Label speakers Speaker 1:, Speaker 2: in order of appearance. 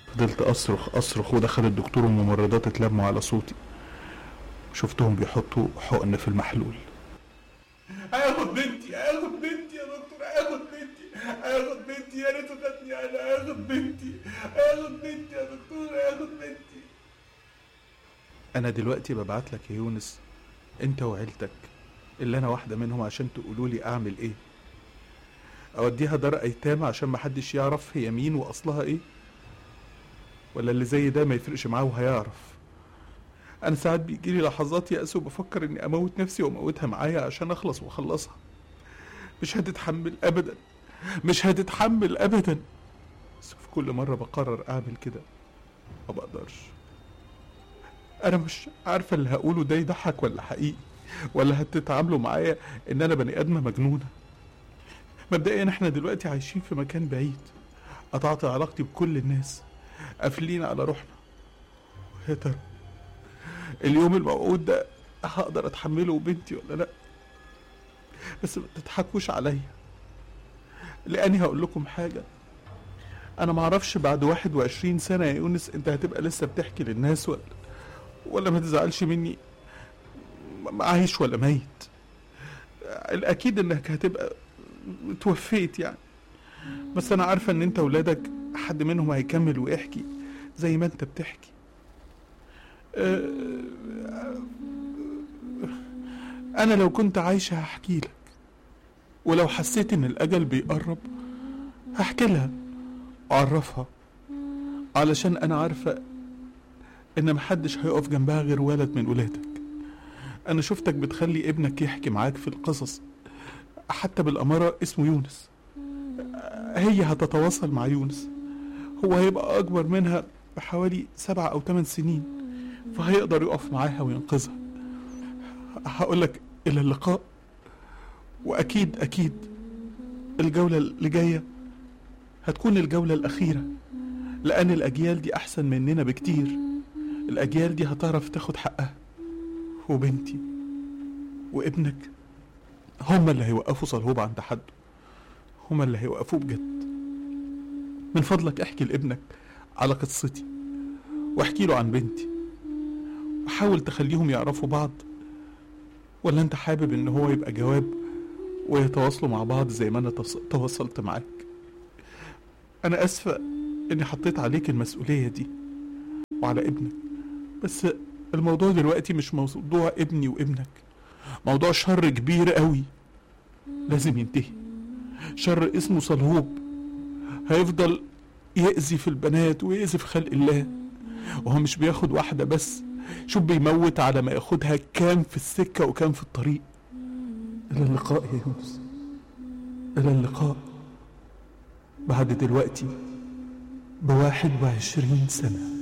Speaker 1: فضلت اصرخ اصرخ ودخل الدكتور والممرضات اتلموا على صوتي شفتهم بيحطوا حقن في المحلول
Speaker 2: هاخد بنتي هاخد بنتي يا دكتور هاخد بنتي هاخد بنتي يا ريت خدني انا هاخد بنتي هاخد بنتي يا دكتور هاخد بنتي
Speaker 1: انا دلوقتي ببعت لك يا يونس انت وعيلتك اللي انا واحده منهم عشان تقولوا لي اعمل ايه اوديها دار ايتام عشان محدش يعرف هي مين واصلها ايه ولا اللي زي ده ما يفرقش معاه وهيعرف انا ساعات بيجيلي لحظات يأس وبفكر اني اموت نفسي واموتها معايا عشان اخلص واخلصها مش هتتحمل ابدا مش هتتحمل ابدا بس في كل مره بقرر اعمل كده ما بقدرش انا مش عارفه اللي هقوله ده يضحك ولا حقيقي ولا هتتعاملوا معايا ان انا بني ادمه مجنونه مبدئيا احنا دلوقتي عايشين في مكان بعيد قطعت علاقتي بكل الناس قافلين على روحنا يا ترى اليوم الموعود ده هقدر اتحمله بنتي ولا لا بس ما تضحكوش عليا لاني هقول لكم حاجه انا معرفش بعد 21 سنه يا يونس انت هتبقى لسه بتحكي للناس ولا ولا ما تزعلش مني م- عايش ولا ميت الاكيد انك هتبقى توفيت يعني بس انا عارفه ان انت ولادك حد منهم هيكمل ويحكي زي ما انت بتحكي أه، انا لو كنت عايشه هحكي لك ولو حسيت ان الاجل بيقرب هحكي لها اعرفها علشان انا عارفه ان محدش هيقف جنبها غير ولد من ولادك انا شفتك بتخلي ابنك يحكي معاك في القصص حتى بالاماره اسمه يونس هي هتتواصل مع يونس هو هيبقى اكبر منها بحوالي سبع او ثمان سنين فهيقدر يقف معاها وينقذها هقول لك الى اللقاء واكيد اكيد الجوله اللي جايه هتكون الجوله الاخيره لان الاجيال دي احسن مننا بكتير الاجيال دي هتعرف تاخد حقها وبنتي وابنك هما اللي هيوقفوا صلهوب عند حده هما اللي هيوقفوه بجد من فضلك احكي لابنك على قصتي واحكي له عن بنتي وحاول تخليهم يعرفوا بعض ولا انت حابب ان هو يبقى جواب ويتواصلوا مع بعض زي ما انا تص- تواصلت معاك انا اسفة اني حطيت عليك المسؤولية دي وعلى ابنك بس الموضوع دلوقتي مش موضوع ابني وابنك موضوع شر كبير قوي لازم ينتهي شر اسمه صلهوب هيفضل يأذي في البنات ويأذي في خلق الله وهو مش بياخد واحدة بس شوف بيموت على ما ياخدها كام في السكة وكام في الطريق إلى اللقاء يا يونس إلى اللقاء بعد دلوقتي بواحد وعشرين سنة